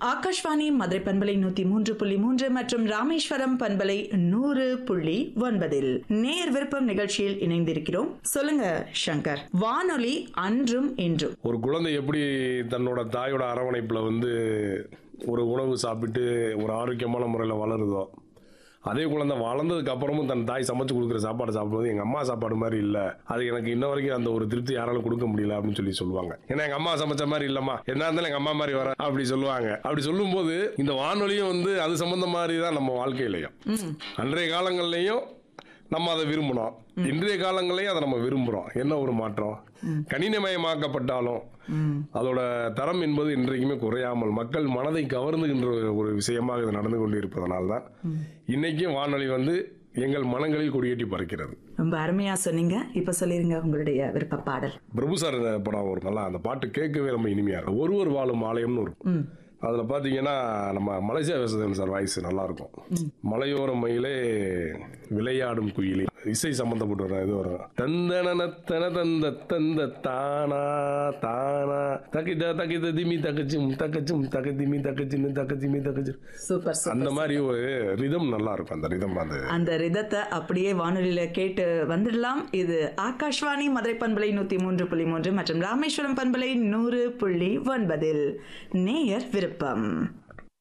ஆகாஷ்வாணி மதுரை பண்பலை நூத்தி மூன்று புள்ளி மூன்று மற்றும் ராமேஸ்வரம் பண்பலை நூறு புள்ளி ஒன்பதில் நேர் விருப்பம் நிகழ்ச்சியில் இணைந்திருக்கிறோம் சொல்லுங்க சங்கர் வானொலி அன்றும் இன்றும் ஒரு குழந்தை எப்படி தன்னோட தாயோட அரவணைப்பில் வந்து ஒரு உணவு சாப்பிட்டு ஒரு ஆரோக்கியமான முறையில் வளருதோ அதே குழந்தை வளர்ந்ததுக்கு அப்புறமும் தன் தாய் சமைச்சு கொடுக்குற சாப்பாடு சாப்பிடும்போது எங்கள் அம்மா சாப்பாடு மாதிரி இல்லை அது எனக்கு இன்ன வரைக்கும் அந்த ஒரு திருப்தி யாராலும் கொடுக்க முடியல அப்படின்னு சொல்லி சொல்லுவாங்க ஏன்னா எங்கள் அம்மா சமைச்ச மாதிரி இல்லைம்மா என்ன இருந்தாலும் எங்கள் அம்மா மாதிரி வர அப்படி சொல்லுவாங்க அப்படி சொல்லும்போது இந்த வானொலியும் வந்து அது சம்பந்த மாதிரி தான் நம்ம வாழ்க்கையிலையும் அன்றைய காலங்கள்லையும் நம்ம அதை விரும்பினோம் இன்றைய காலங்களையும் அதை நம்ம விரும்புகிறோம் என்ன ஒரு மாற்றம் கணினிமயமாக்கப்பட்டாலும் அதோட தரம் என்பது இன்றைக்குமே குறையாமல் மக்கள் மனதை கவர்ந்துகின்ற ஒரு விஷயமாக இது நடந்து கொண்டு இருப்பதனால தான் இன்னைக்கும் வானொலி வந்து எங்கள் மனங்களில் கொடியேற்றி பறக்கிறது ரொம்ப அருமையா சொன்னீங்க இப்ப சொல்லிருங்க உங்களுடைய விருப்ப பாடல் பிரபு சார் படம் ஒரு நல்லா அந்த பாட்டு கேட்கவே ரொம்ப இனிமையா இருக்கும் ஒருவர் வாழும் ஆலயம்னு இருக்கும் அதில் பார்த்தீங்கன்னா நம்ம மலேசியா வேசதன் சார் வாய்ஸ் நல்லா இருக்கும் மலையோர மயிலே விளையாடும் குயிலே இசை சம்பந்தப்பட்ட ஒரு இது வரும் தந்தன தன தந்த தந்த தானா தானா தகித தகித திமி தகச்சும் தகச்சும் தக திமி தகச்சின்னு தகச்சிமி தகச்சு சூப்பர் சூப்பர் அந்த மாதிரி ஒரு ரிதம் நல்லா இருக்கும் அந்த ரிதம் அந்த அந்த ரிதத்தை அப்படியே வானொலியில கேட்டு வந்துடலாம் இது ஆகாஷ்வாணி மதுரை பண்பலை நூத்தி மூன்று புள்ளி மூன்று மற்றும் ராமேஸ்வரம் பண்பலை நூறு புள்ளி ஒன்பதில் நேயர் விருப்பம்